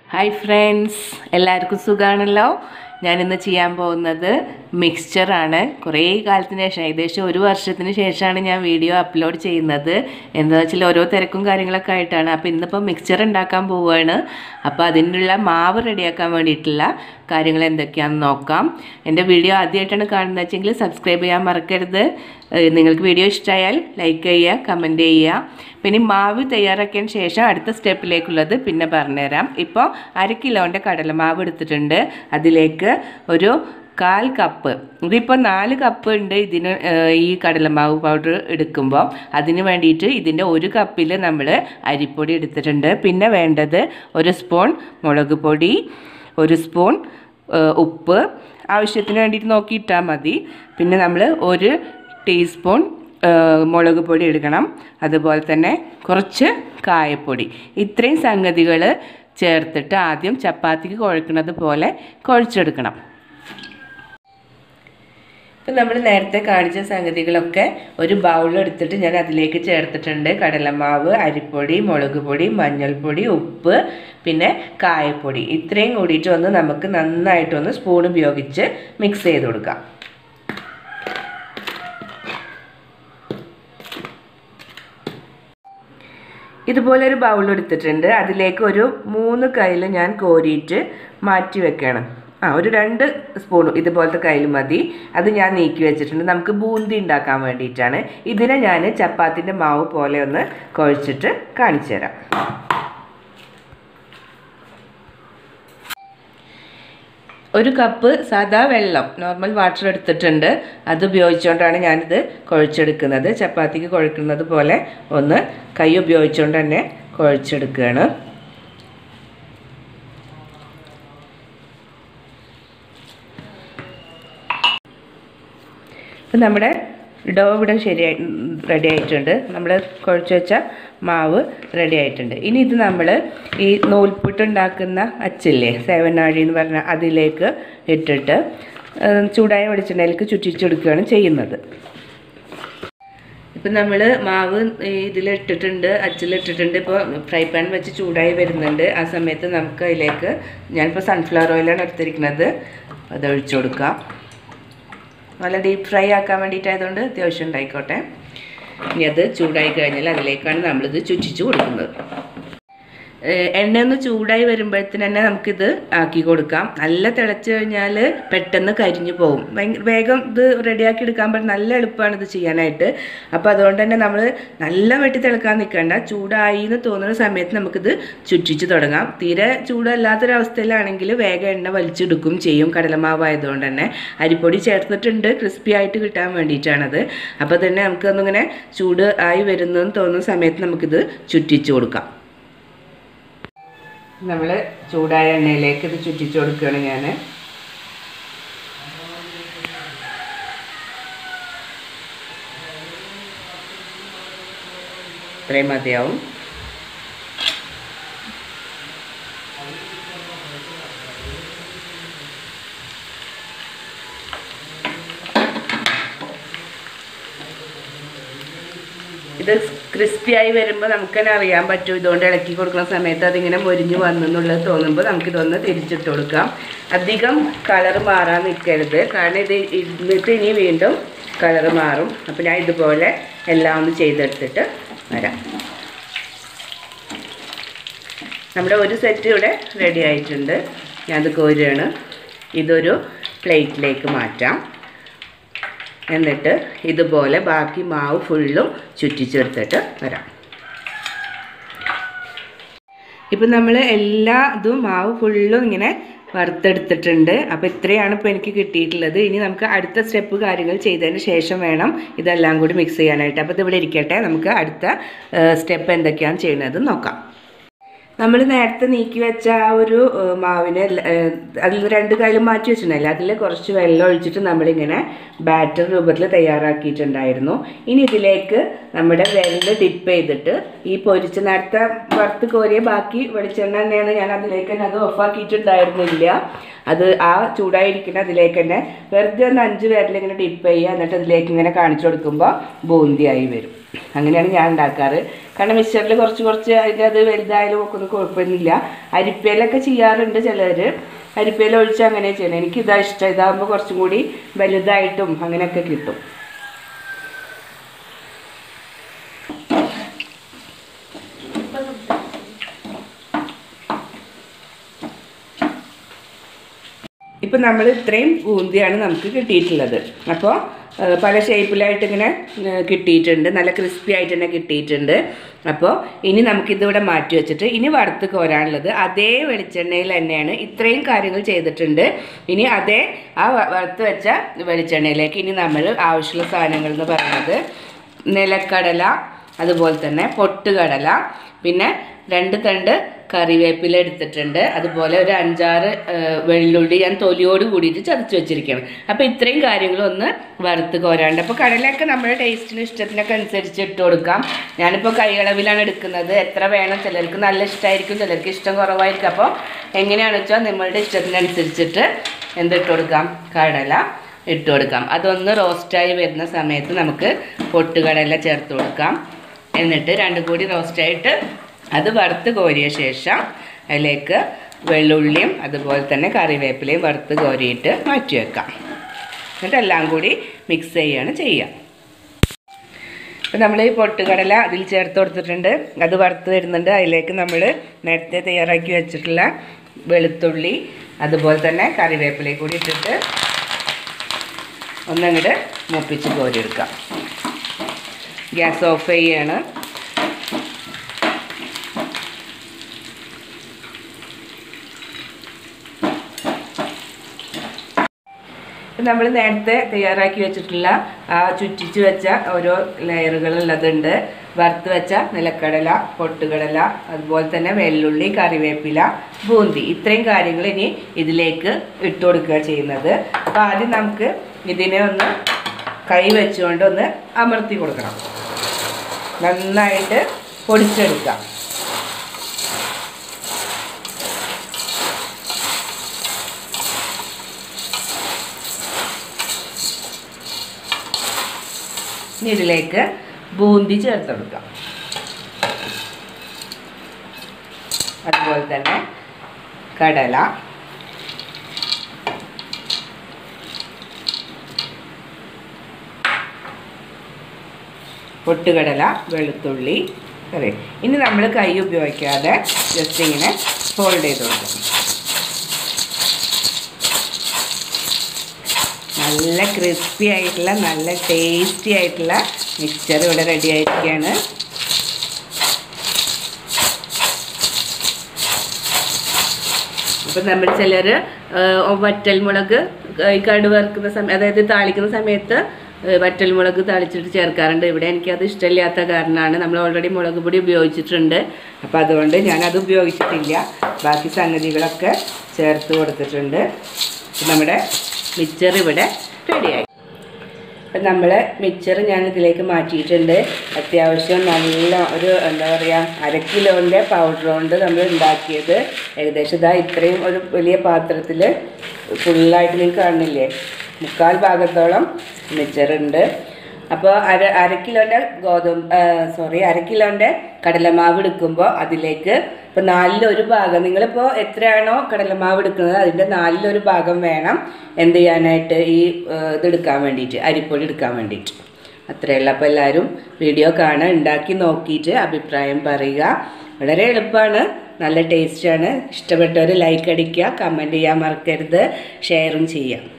hi friends എല്ലാവർക്കും സുഖമാണല്ലോ ഞാനിന്ന് ചെയ്യാൻ പോകുന്നത് മിക്സ്ചറാണ് കുറേ കാലത്തിന് ശേഷം ഏകദേശം ഒരു വർഷത്തിന് ശേഷമാണ് ഞാൻ വീഡിയോ അപ്ലോഡ് ചെയ്യുന്നത് എന്താ വെച്ചാൽ ഓരോ തിരക്കും കാര്യങ്ങളൊക്കെ ആയിട്ടാണ് അപ്പോൾ ഇന്നിപ്പോൾ മിക്സ്ചർ ഉണ്ടാക്കാൻ പോവുകയാണ് അപ്പോൾ അതിനുള്ള മാവ് റെഡിയാക്കാൻ വേണ്ടിയിട്ടുള്ള കാര്യങ്ങൾ എന്തൊക്കെയാണെന്ന് നോക്കാം എൻ്റെ വീഡിയോ ആദ്യമായിട്ടാണ് കാണുന്നത് വെച്ചെങ്കിൽ സബ്സ്ക്രൈബ് ചെയ്യാൻ മറക്കരുത് ഏഹ് നിങ്ങൾക്ക് വീഡിയോ ഇഷ്ടമായാൽ ലൈക്ക് ചെയ്യുക കമൻറ്റ് ചെയ്യുക പിന്നെ ഈ മാവ് തയ്യാറാക്കിയതിന് ശേഷം അടുത്ത സ്റ്റെപ്പിലേക്കുള്ളത് പിന്നെ പറഞ്ഞുതരാം ഇപ്പോൾ അര കിലോൻ്റെ കടലമാവ് എടുത്തിട്ടുണ്ട് അതിലേക്ക് ഒരു കാൽ കപ്പ് ഇതിപ്പോൾ നാല് കപ്പ് ഉണ്ട് ഇതിന് ഏഹ്, ഈ കടലമാവ് പൗഡർ എടുക്കുമ്പോൾ അതിന് വേണ്ടിയിട്ട് ഇതിൻ്റെ ഒരു കപ്പിൽ നമ്മൾ അരിപ്പൊടി എടുത്തിട്ടുണ്ട് പിന്നെ വേണ്ടത് ഒരു സ്പൂൺ മുളക് പൊടി ഒരു സ്പൂൺ ഏഹ്, ഉപ്പ് ആവശ്യത്തിന് വേണ്ടിയിട്ട് നോക്കിയിട്ടാൽ മതി പിന്നെ നമ്മൾ ഒരു ടീസ്പൂൺ ഏഹ്, മുളക് പൊടി എടുക്കണം അതുപോലെ തന്നെ കുറച്ച് കായപ്പൊടി ഇത്രയും സംഗതികൾ ചേർത്തിട്ട് ആദ്യം ചപ്പാത്തിക്ക് കുഴക്കുന്നത് പോലെ കുഴച്ചെടുക്കണം ഇപ്പം നമ്മൾ നേരത്തെ കാണിച്ച സംഗതികളൊക്കെ ഒരു ബൗൾ എടുത്തിട്ട് ഞാൻ അതിലേക്ക് ചേർത്തിട്ടുണ്ട് കടലമാവ് അരിപ്പൊടി മുളക് പൊടി മഞ്ഞൾപ്പൊടി ഉപ്പ് പിന്നെ കായപ്പൊടി ഇത്രയും കൂടിയിട്ട് ഒന്ന് നമുക്ക് നന്നായിട്ടൊന്ന് സ്പൂൺ ഉപയോഗിച്ച് മിക്സ് ചെയ്ത് കൊടുക്കാം ഇതുപോലെ ഒരു ബൗൾ എടുത്തിട്ടുണ്ട് അതിലേക്ക് ഒരു മൂന്ന് കയ്യിൽ ഞാൻ കോരിയിട്ട് മാറ്റി വെക്കണം ആ ഒരു രണ്ട് സ്പൂൺ ഇതുപോലത്തെ കയ്യിൽ മതി അത് ഞാൻ നീക്കി വെച്ചിട്ടുണ്ട് നമുക്ക് ബൂന്തി ഉണ്ടാക്കാൻ വേണ്ടിയിട്ടാണ് ഇതിനെ ഞാൻ ചപ്പാത്തിൻ്റെ മാവ് പോലെ ഒന്ന് കുഴച്ചിട്ട് കാണിച്ചു തരാം ഒരു കപ്പ് സാദാ വെള്ളം നോർമൽ വാട്ടർ എടുത്തിട്ടുണ്ട് അത് ഉപയോഗിച്ചുകൊണ്ടാണ് ഞാനിത് കുഴച്ചെടുക്കുന്നത് ചപ്പാത്തിക്ക് കുഴക്കുന്നത് പോലെ ഒന്ന് കൈ ഉപയോഗിച്ചുകൊണ്ട് തന്നെ കുഴച്ചെടുക്കുകയാണ് ഇപ്പം നമ്മുടെ ഡോ ഇവിടെ ശരിയായി റെഡി ആയിട്ടുണ്ട് നമ്മൾ കുഴച്ച് വെച്ച മാവ് റെഡി ആയിട്ടുണ്ട് ഇനി ഇത് നമ്മൾ ഈ നൂൽപുട്ട് ഉണ്ടാക്കുന്ന അച്ചില്ലേ സേവനാഴി എന്ന് പറഞ്ഞ അതിലേക്ക് ഇട്ടിട്ട് ഏഹ്, ചൂടായ വെളിച്ചെണ്ണയിലേക്ക് ചുറ്റിച്ചെടുക്കുകയാണ് ചെയ്യുന്നത് ഇപ്പം നമ്മൾ മാവ് ഇതിലിട്ടിട്ടുണ്ട് അച്ചിലിട്ടിട്ടുണ്ട് ഇപ്പോൾ ഫ്രൈ പാൻ വെച്ച് ചൂടായി വരുന്നുണ്ട് ആ സമയത്ത് നമുക്ക് അതിലേക്ക് ഞാനിപ്പോൾ സൺഫ്ലവർ ഓയിലാണ് എടുത്തിരിക്കുന്നത് അത് ഒഴിച്ചു കൊടുക്കാം നല്ല ഡീപ്പ് ഫ്രൈ ആക്കാൻ വേണ്ടിയിട്ടായതുകൊണ്ട് അത്യാവശ്യം ഉണ്ടായിക്കോട്ടെ ഇനി അത് ചൂടായി കഴിഞ്ഞാൽ അതിലേക്കാണ് നമ്മളിത് ചുറ്റിച്ച് കൊടുക്കുന്നത് ഏഹ് എണ്ണ ഒന്ന് ചൂടായി വരുമ്പോഴത്തേന് തന്നെ നമുക്കിത് ആക്കി കൊടുക്കാം നല്ല തിളച്ച് കഴിഞ്ഞാൽ പെട്ടെന്ന് കരിഞ്ഞു പോകും ഭയങ്കര വേഗം ഇത് റെഡിയാക്കി എടുക്കാൻ പറ്റും നല്ല എളുപ്പമാണ് ഇത് ചെയ്യാനായിട്ട് അപ്പോൾ അതുകൊണ്ട് തന്നെ നമ്മൾ നല്ല വെട്ടി തിളക്കാൻ നിൽക്കണ്ട ചൂടായി എന്ന് തോന്നുന്ന സമയത്ത് നമുക്കിത് ചുറ്റിച്ച് തുടങ്ങാം തീരെ ചൂടല്ലാത്തൊരവസ്ഥയിലാണെങ്കിൽ വേഗം എണ്ണ വലിച്ചെടുക്കും ചെയ്യും കടലമാവ് ആയതുകൊണ്ട് തന്നെ അരിപ്പൊടി ചേർത്തിട്ടുണ്ട് ക്രിസ്പി ആയിട്ട് കിട്ടാൻ വേണ്ടിയിട്ടാണത് അപ്പോൾ തന്നെ നമുക്കൊന്നിങ്ങനെ ചൂട് ആയി വരുന്നെന്ന് തോന്നുന്ന സമയത്ത് നമുക്കിത് ചുറ്റിച്ച് കൊടുക്കാം നമ്മൾ ചൂടായ എണ്ണയിലേക്ക് ഇത് ചുറ്റിച്ചു കൊടുക്കുകയാണ് ഞാൻ ഇത്രയും മതിയാവും ഇത് ക്രിസ്പി ആയി വരുമ്പോൾ നമുക്ക് തന്നെ അറിയാൻ പറ്റും ഇതുകൊണ്ട് ഇളക്കി കൊടുക്കുന്ന സമയത്ത് അതിങ്ങനെ മൊരിഞ്ഞ് വന്നു എന്നുള്ളത് തോന്നുമ്പോൾ നമുക്കിതൊന്ന് തിരിച്ചിട്ട് കൊടുക്കാം അധികം കളർ മാറാൻ നിൽക്കരുത് കാരണം ഇത് ഇരുന്നിട്ട് ഇനി വീണ്ടും കളർ മാറും അപ്പോൾ ഞാൻ ഇതുപോലെ എല്ലാം ഒന്ന് ചെയ്തെടുത്തിട്ട് വരാം നമ്മുടെ ഒരു സെറ്റ് ഇവിടെ റെഡി ആയിട്ടുണ്ട് ഞാനത് കോരുകയാണ് ഇതൊരു പ്ലേറ്റിലേക്ക് മാറ്റാം എന്നിട്ട് ഇതുപോലെ ബാക്കി മാവ് ഫുള്ളും ചുറ്റിച്ചെടുത്തിട്ട് വരാം ഇപ്പം നമ്മൾ എല്ലാ ഇതും മാവ് ഫുള്ളും ഇങ്ങനെ വറുത്തെടുത്തിട്ടുണ്ട് അപ്പോൾ ഇത്രയാണ് ഇപ്പോൾ എനിക്ക് കിട്ടിയിട്ടുള്ളത് ഇനി നമുക്ക് അടുത്ത സ്റ്റെപ്പ് കാര്യങ്ങൾ ചെയ്തതിന് ശേഷം വേണം ഇതെല്ലാം കൂടി മിക്സ് ചെയ്യാനായിട്ട് അപ്പോൾ ഇതിവിടെ ഇരിക്കട്ടെ നമുക്ക് അടുത്ത സ്റ്റെപ്പ് എന്തൊക്കെയാണ് ചെയ്യുന്നത് നോക്കാം നമ്മൾ നേരത്തെ നീക്കി വെച്ച ആ ഒരു ഏഹ്, മാവിനെ ല- ഏഹ്, അതിൽ രണ്ട് കയ്യിലും മാറ്റി വെച്ചിട്ടുണ്ടല്ലോ അതിൽ കുറച്ച് വെള്ളം ഒഴിച്ചിട്ട് നമ്മളിങ്ങനെ ബാറ്റർ രൂപത്തിൽ തയ്യാറാക്കിയിട്ടുണ്ടായിരുന്നു ഇനി ഇതിലേക്ക് നമ്മുടെ വെള്ളം ഡിപ്പ് ചെയ്തിട്ട് ഈ പൊരിച്ച് നേരത്തെ വറുത്ത് കോരിയ ബാക്കി വെളിച്ചെണ്ണ തന്നെയാണ് ഞാൻ അതിലേക്ക് തന്നെ അത് ഓഫാക്കിയിട്ടുണ്ടായിരുന്നില്ല അത് ആ ചൂടായിരിക്കുന്ന അതിലേക്ക് തന്നെ വെറുതെ ഒന്ന് അഞ്ച് പേരിൽ ഇങ്ങനെ ഡിപ്പ് ചെയ്യുക എന്നിട്ട് അതിലേക്ക് ഇങ്ങനെ കാണിച്ചു കൊടുക്കുമ്പോൾ ബൂന്തിയായി വരും അങ്ങനെയാണ് ഞാൻ ഉണ്ടാക്കാറ് കാരണം മിക്സറിൽ കുറച്ച് കുറച്ച് അതിൻ്റെ അത് വലുതായാലും ഒക്കെ ഒന്നും കുഴപ്പമൊന്നുമില്ല അരിപ്പയിലൊക്കെ ചെയ്യാറുണ്ട് ചിലർ അരിപ്പയിൽ ഒഴിച്ച് അങ്ങനെ ചെയ്യണം എനിക്ക് ഇതാ ഇഷ്ടം ഇതാകുമ്പോൾ കുറച്ചും കൂടി വലുതായിട്ടും അങ്ങനെയൊക്കെ കിട്ടും ഇപ്പം നമ്മൾ ഇത്രയും ബൂന്തിയാണ് നമുക്ക് കിട്ടിയിട്ടുള്ളത് അപ്പോൾ പല ഷേപ്പിലായിട്ട് ഇങ്ങനെ ഏഹ്, കിട്ടിയിട്ടുണ്ട് നല്ല ക്രിസ്പി ആയിട്ട് തന്നെ കിട്ടിയിട്ടുണ്ട് അപ്പോൾ ഇനി നമുക്കിതിവിടെ മാറ്റി വെച്ചിട്ട് ഇനി വറുത്ത് കോരാനുള്ളത് അതേ വെളിച്ചെണ്ണയിൽ തന്നെയാണ് ഇത്രയും കാര്യങ്ങൾ ചെയ്തിട്ടുണ്ട് ഇനി അതേ ആ വ- വറുത്ത് വെച്ച വെളിച്ചെണ്ണയിലേക്ക് ഇനി നമ്മൾ ആവശ്യമുള്ള സാധനങ്ങൾ എന്ന് പറയുന്നത് നിലക്കടല അതുപോലെ തന്നെ പൊട്ടുകടല പിന്നെ രണ്ട് തണ്ട് കറിവേപ്പില എടുത്തിട്ടുണ്ട് അതുപോലെ ഒരു അഞ്ചാറ് ആ, വെള്ളുള്ളി ഞാൻ തൊലിയോട് കൂടിയിട്ട് ചതച്ച് വെച്ചിരിക്കുകയാണ് അപ്പോൾ ഇത്രയും കാര്യങ്ങളൊന്ന് വറുത്ത് കോരാണ്ട് അപ്പോൾ കടലയൊക്കെ നമ്മുടെ ടേസ്റ്റിനും ഇഷ്ടത്തിനൊക്കെ അനുസരിച്ച് ഇട്ട് കൊടുക്കാം ഞാനിപ്പോൾ കൈയളവിലാണ് എടുക്കുന്നത് എത്ര വേണം ചിലർക്ക് നല്ല ഇഷ്ടമായിരിക്കും ചിലർക്ക് ഇഷ്ടം കുറവായിരിക്കും അപ്പോൾ എങ്ങനെയാണെന്ന് വെച്ചാൽ നിങ്ങളുടെ ഇഷ്ടത്തിനനുസരിച്ചിട്ട് എന്തിട്ട് കൊടുക്കാം കടല ഇട്ട് കൊടുക്കാം അതൊന്ന് റോസ്റ്റായി വരുന്ന സമയത്ത് നമുക്ക് പൊട്ടുകടല ചേർത്ത് കൊടുക്കാം എന്നിട്ട് രണ്ടും കൂടി റോസ്റ്റായിട്ട് അത് വറുത്ത് കോരിയ ശേഷം അതിലേക്ക് വെള്ളുള്ളിയും അതുപോലെ തന്നെ കറിവേപ്പിലയും വറുത്ത് കോരിയിട്ട് മാറ്റി വെക്കാം എന്നിട്ട് എല്ലാം കൂടി മിക്സ് ചെയ്യുകയാണ് ചെയ്യുക അപ്പം നമ്മൾ ഈ പൊട്ടുകടല അതിൽ ചേർത്ത് കൊടുത്തിട്ടുണ്ട് അത് വറുത്ത് വരുന്നുണ്ട് അതിലേക്ക് നമ്മൾ നേരത്തെ തയ്യാറാക്കി വെച്ചിട്ടുള്ള വെളുത്തുള്ളി അതുപോലെ തന്നെ കറിവേപ്പിലയും കൂടി ഇട്ടിട്ട് ഒന്നങ്ങോട്ട് മൂപ്പിച്ച് കോരിയെടുക്കാം ഗ്യാസ് ഓഫ് ചെയ്യാണ് നമ്മൾ നേരത്തെ തയ്യാറാക്കി വെച്ചിട്ടുള്ള ആ ചുറ്റിച്ച് വെച്ച ഓരോ ലെയറുകളുള്ളതുണ്ട് വറുത്ത് വെച്ച നിലക്കടല പൊട്ടുകടല അതുപോലെ തന്നെ വെള്ളുള്ളി കറിവേപ്പില ബൂന്തി ഇത്രയും കാര്യങ്ങൾ ഇനി ഇതിലേക്ക് ഇട്ട് കൊടുക്കുക ചെയ്യുന്നത് അപ്പോൾ ആദ്യം നമുക്ക് ഇതിനെ ഒന്ന് കൈ വെച്ചുകൊണ്ട് ഒന്ന് അമർത്തി കൊടുക്കണം നന്നായിട്ട് പൊടിച്ചെടുക്കാം ഇനി ഇതിലേക്ക് ബൂന്തി ചേർത്ത് കൊടുക്കാം അതുപോലെ തന്നെ കടല പൊട്ടുകടല വെളുത്തുള്ളി കറി ഇനി നമ്മൾ കൈ ഉപയോഗിക്കാതെ ജസ്റ്റ് ഇങ്ങനെ ഫോൾഡ് ചെയ്ത് കൊടുക്കും നല്ല ക്രിസ്പി ആയിട്ടുള്ള നല്ല ടേസ്റ്റി ആയിട്ടുള്ള മിക്സ്ചർ ഇവിടെ റെഡി ആയിരിക്കുകയാണ് ഇപ്പം നമ്മൾ ചിലർ വറ്റൽമുളക് ഈ കടു വറുക്കുന്ന സമയം അതായത് താളിക്കുന്ന സമയത്ത് ഏഹ് വറ്റൽമുളക് താളിച്ചിട്ട് ചേർക്കാറുണ്ട് ഇവിടെ എനിക്കത് ഇഷ്ടമില്ലാത്ത കാരണമാണ് നമ്മൾ ഓൾറെഡി മുളക് പൊടി ഉപയോഗിച്ചിട്ടുണ്ട് അപ്പോൾ അതുകൊണ്ട് ഞാനത് ഉപയോഗിച്ചിട്ടില്ല ബാക്കി സംഗതികളൊക്കെ ചേർത്ത് കൊടുത്തിട്ടുണ്ട് ഇപ്പം നമ്മുടെ മിക്സർ ഇവിടെ റെഡിയായി അപ്പം നമ്മൾ മിക്സർ ഞാൻ ഇതിലേക്ക് മാറ്റിയിട്ടുണ്ട് അത്യാവശ്യം നല്ല ഒരു എന്താ പറയുക അര കിലോൻ്റെ പൗഡർ കൊണ്ട് നമ്മൾ ഉണ്ടാക്കിയത് ഏകദേശം ഇതാ ഇത്രയും ഒരു വലിയ പാത്രത്തിൽ ഫുള്ളായിട്ട് നിങ്ങൾക്ക് കാണുന്നില്ലേ മുക്കാൽ ഭാഗത്തോളം മിക്സറുണ്ട് അപ്പോൾ അര അര കിലോൻ്റെ ഗോതമ്പ് സോറി അര കിലോൻ്റെ കടലമാവ് എടുക്കുമ്പോൾ അതിലേക്ക് ഇപ്പോൾ നാലിലൊരു ഭാഗം നിങ്ങളിപ്പോൾ എത്രയാണോ കടലമാവ് എടുക്കുന്നത് അതിൻ്റെ നാലിലൊരു ഭാഗം വേണം എന്ത് ചെയ്യാനായിട്ട് ഈ ആ, ഇതെടുക്കാൻ വേണ്ടിയിട്ട് അരിപ്പൊടി എടുക്കാൻ വേണ്ടിയിട്ട് അത്രയേ ഉള്ളൂ അപ്പോൾ എല്ലാവരും വീഡിയോ കാണുക ഉണ്ടാക്കി നോക്കിയിട്ട് അഭിപ്രായം പറയുക വളരെ എളുപ്പമാണ് നല്ല ടേസ്റ്റാണ് ഇഷ്ടപ്പെട്ടവർ ലൈക്ക് അടിക്കുക കമൻറ്റ് ചെയ്യാൻ മറക്കരുത് ഷെയറും ചെയ്യുക